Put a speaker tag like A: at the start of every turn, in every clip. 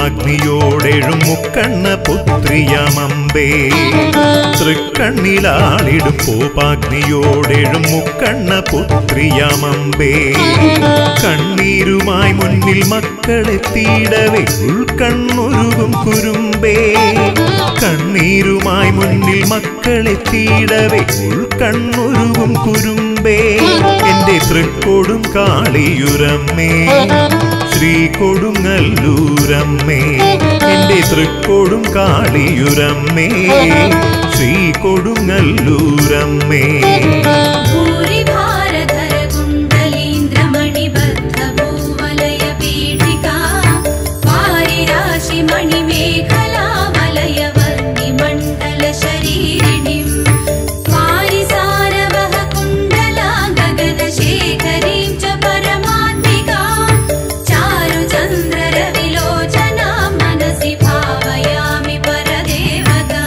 A: കോപാഗ്നിയോടെഴും മുക്കണ്ണ പുത്രിയമമ്പേ തൃക്കണ്ണിലാളിടും കോപാഗ്നിയോടെഴും മുക്കണ്ണ പുത്രിയമമ്പേ കണ്ണീരുമായി മുന്നിൽ മക്കളെത്തിയിടവേ ഉൾക്കണ്ണുരുകും കുരുമ്പേ കണ്ണീരുമായി മുന്നിൽ മക്കളെത്തിയിടവേ ഉൾക്കണ്ണുരുകും കുരുമ്പേ എന്റെ തൃക്കൊടും കാളിയുരമ്മേ ശ്രീ കൊടുങ്ങല്ലൂരമ്മേ എന്റെ തൃക്കൊടും കാളിയുരമ്മേ ശ്രീ കൊടുങ്ങല്ലൂരമ്മേ
B: भूरिभारधर कुण्डलीन्द्रमणिबद्धभूवलय पीठिका वारिराशिमणिमेखला वलय वर्णिमण्डल शरीरिणीम् वारिसारवः कुण्डला गगनशेखरीं च परमात्मिका चारुचन्द्ररविलोचना मनसि भावयामि परदेवता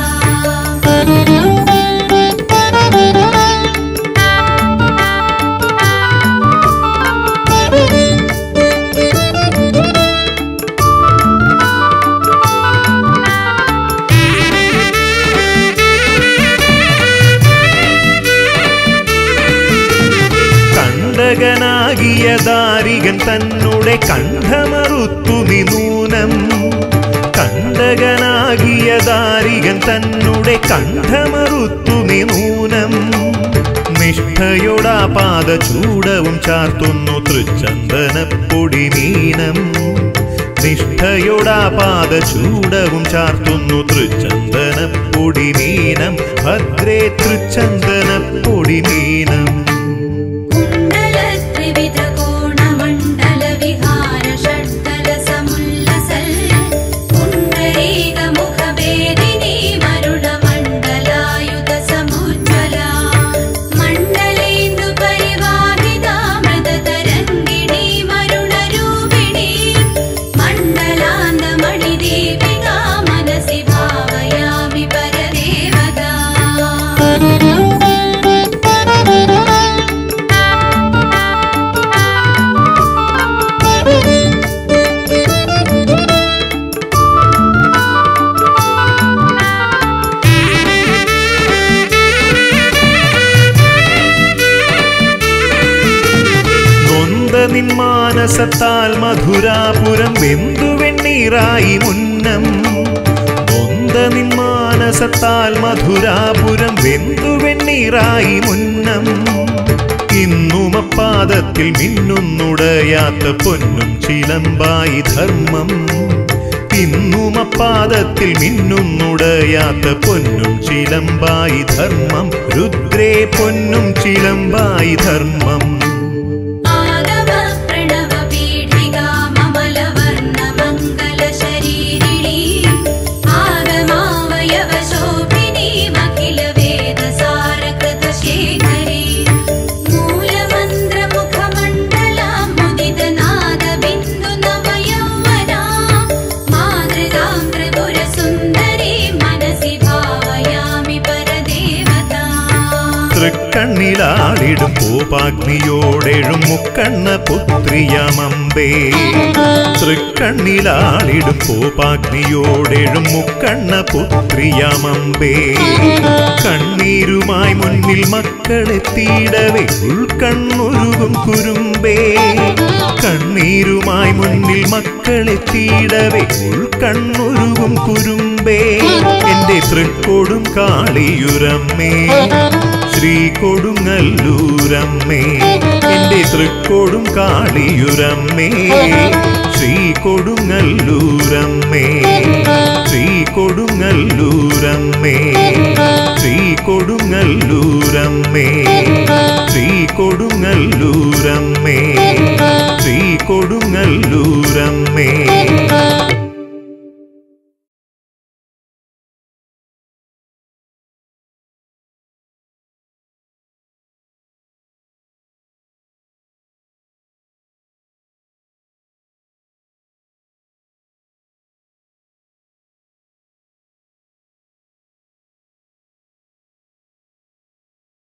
A: കണ്ടകനാകിയ ദാരികൻ തന്നുടെ കണ്ഠമറുത്തു നിനൂനം കണ്ടകനാകിയ ദാരികൻ തന്നുടെ കണ്ഠമറുത്തു നിനൂനം നിഷ്ഠയോടാ പാദ ചൂടവും ചാർത്തുന്നു തൃച്ചന്ദനപ്പൊടി മീനം നിഷ്ഠയോടാ പാദ ചൂടവും ചാർത്തുന്നു തൃച്ചന്ദനപ്പൊടി മീനം ഭദ്രേ തൃച്ചന്ദനപ്പൊടി മീനം
B: कुण्डलत्रिविधकोणमण्डलविहार षड्दलसमुल्लसल् पुण्डरीकमुखभेदिनी मरुडमण्डलायुधसमुज्ज्वला मण्डलेन्दुपरिवाहिता मृदतरङ्गिणी मरुणरूपिणी मण्डलान्दमणिदीपिका मनसि भावयामि परदेवता
A: നൊന്ത നിൻ മാനസത്താൽ മധുരാപുരം വെന്തു വെണ്ണീറായി മുന്നം നൊന്ത നിൻ മാനസത്താൽ മധുരാപുരം വെന്തു വെണ്ണീറായി മുന്നം ഇന്നുമപ്പാദത്തിൽ മിന്നുന്നുടയാത്ത പൊന്നും ചിലമ്പായി ധർമ്മം ഇന്നുമപ്പാദത്തിൽ മിന്നുന്നുടയാത്ത പൊന്നും ചിലമ്പായി ധർമ്മം രുദ്രേ പൊന്നും ചിലമ്പായി ധർമ്മം
B: आगम प्रणव पीठिका ममलवर्णमङ्गलशरीरिणी आगमावयवशोभिनी मखिल वेदसारकृतशेखरी मूलमन्त्रमुखमण्डला मुदितनादबिन्दुनवयौवना मातृगां त्रिपुरसुन्दरी मनसि भावयामि परदेवता
A: തൃക്കണ്ണിലാളിടും കോപാഗ്നിയോടെഴും മുക്കണ്ണ പുത്രിയമമ്പേ തൃക്കണ്ണിലാളിടും കോപാഗ്നിയോടെഴും മുക്കണ്ണ പുത്രിയമമ്പേ കണ്ണീരുമായി മുന്നിൽ മക്കളെത്തിയിടവേ ഉൾക്കണ്ണുരുകും കുരുമ്പേ കണ്ണീരുമായി മുന്നിൽ മക്കളെത്തിയിടവേ ഉൾക്കണ്ണുരുകും കുരുമ്പേ എന്റെ തൃക്കൊടും കാളിയുരമ്മേ ശ്രീ കൊടുങ്ങല്ലൂരമ്മേ എന്റെ തൃക്കൊടും കാളിയുരമ്മേ ശ്രീ കൊടുങ്ങല്ലൂരമ്മേ ശ്രീ കൊടുങ്ങല്ലൂരമ്മേ ശ്രീ കൊടുങ്ങല്ലൂരമ്മേ ശ്രീ കൊടുങ്ങല്ലൂരമ്മേ ശ്രീ കൊടുങ്ങല്ലൂരമ്മേ